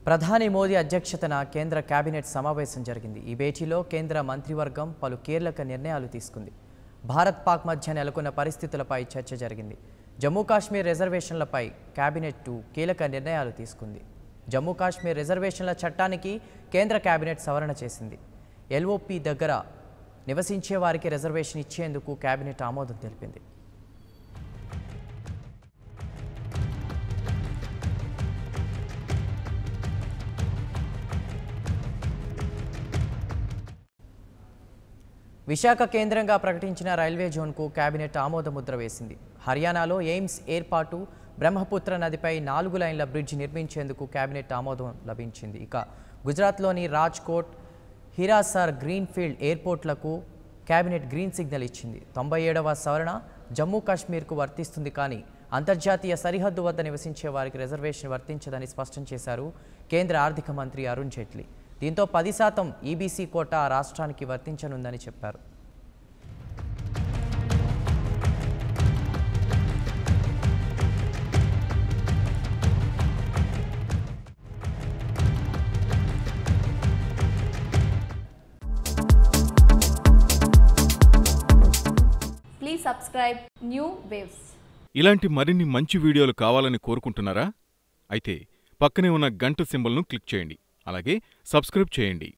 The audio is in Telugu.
ప్రధాని మోదీ అధ్యక్షతన కేంద్ర కేబినెట్ సమావేశం జరిగింది ఈ భేటీలో కేంద్ర మంత్రివర్గం పలు కీలక నిర్ణయాలు తీసుకుంది భారత్ పాక్ మధ్య నెలకొన్న పరిస్థితులపై చర్చ జరిగింది జమ్మూ కాశ్మీర్ రిజర్వేషన్లపై కేబినెట్ కీలక నిర్ణయాలు తీసుకుంది జమ్మూ కాశ్మీర్ రిజర్వేషన్ల చట్టానికి కేంద్ర కేబినెట్ సవరణ చేసింది ఎల్ఓపి దగ్గర నివసించే వారికి రిజర్వేషన్ ఇచ్చేందుకు కేబినెట్ ఆమోదం తెలిపింది విశాఖ కేంద్రంగా ప్రకటించిన రైల్వే జోన్కు కేబినెట్ ఆమోద ముద్ర వేసింది హర్యానాలో ఎయిమ్స్ ఏర్పాటు బ్రహ్మపుత్ర నదిపై నాలుగు లైన్ల బ్రిడ్జ్ నిర్మించేందుకు కేబినెట్ ఆమోదం లభించింది ఇక గుజరాత్లోని రాజ్కోట్ హిరాసర్ గ్రీన్ఫీల్డ్ ఎయిర్పోర్ట్లకు కేబినెట్ గ్రీన్ సిగ్నల్ ఇచ్చింది తొంభై ఏడవ సవరణ జమ్మూ కాశ్మీర్కు వర్తిస్తుంది కానీ అంతర్జాతీయ సరిహద్దు వద్ద నివసించే వారికి రిజర్వేషన్ వర్తించదని స్పష్టం చేశారు కేంద్ర ఆర్థిక మంత్రి అరుణ్ జైట్లీ దీంతో పది శాతం ఈబీసీ కోటా ఆ రాష్ట్రానికి వర్తించనుందని చెప్పారు Please subscribe New Waves. ఇలాంటి మరిన్ని మంచి వీడియోలు కావాలని కోరుకుంటున్నారా అయితే పక్కనే ఉన్న గంట సింబల్ను క్లిక్ చేయండి అలాగే సబ్స్క్రైబ్ చేయండి